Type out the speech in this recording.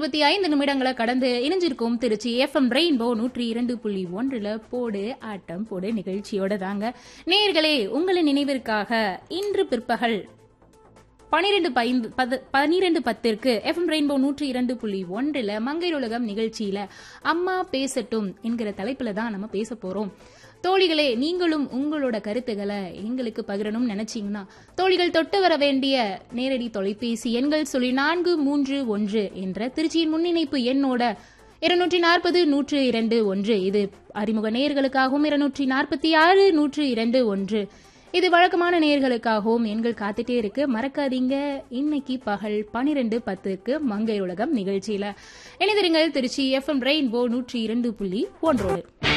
இருபத்தி ஐந்து நிமிடங்களை கடந்து இணைஞ்சிருக்கும் திருச்சி எஃப்எம் ரெயின்போ நூற்றி இரண்டு புள்ளி ஒன்றுல போடு ஆட்டம் போடு நிகழ்ச்சியோட தாங்க நேர்களே உங்களின் நினைவிற்காக இன்று பிற்பகல் பனிரெண்டு பைந்து பது பனிரெண்டு பத்திற்கு எஃப்எம் ரெயின்போ நூற்றி இரண்டு புள்ளி ஒன்றில் மங்கையர் உலகம் நிகழ்ச்சியில அம்மா பேசட்டும் என்கிற தலைப்புல தான் நம்ம பேச போறோம் தோழிகளே நீங்களும் உங்களோட கருத்துக்களை எங்களுக்கு பகிரணும்னு நினைச்சீங்கன்னா தோழிகள் தொட்டு வர வேண்டிய நேரடி தொலைபேசி எண்கள் சொல்லி நான்கு மூன்று ஒன்று என்ற திருச்சியின் முன்னிணைப்பு எண்ணோட இருநூற்றி நாற்பது நூற்று இரண்டு ஒன்று இது அறிமுக நேயர்களுக்காகவும் இருநூற்றி நாற்பத்தி ஆறு நூற்று இரண்டு ஒன்று இது வழக்கமான நேயர்களுக்காகவும் எண்கள் காத்துட்டே இருக்கு மறக்காதீங்க இன்னைக்கு பகல் பனிரெண்டு பத்துக்கு மங்கை உலகம் நிகழ்ச்சியில இணைந்திருங்கள் திருச்சி எஃப்எம் ரெயின்போ நூற்றி இரண்டு புள்ளி ஒன்றோடு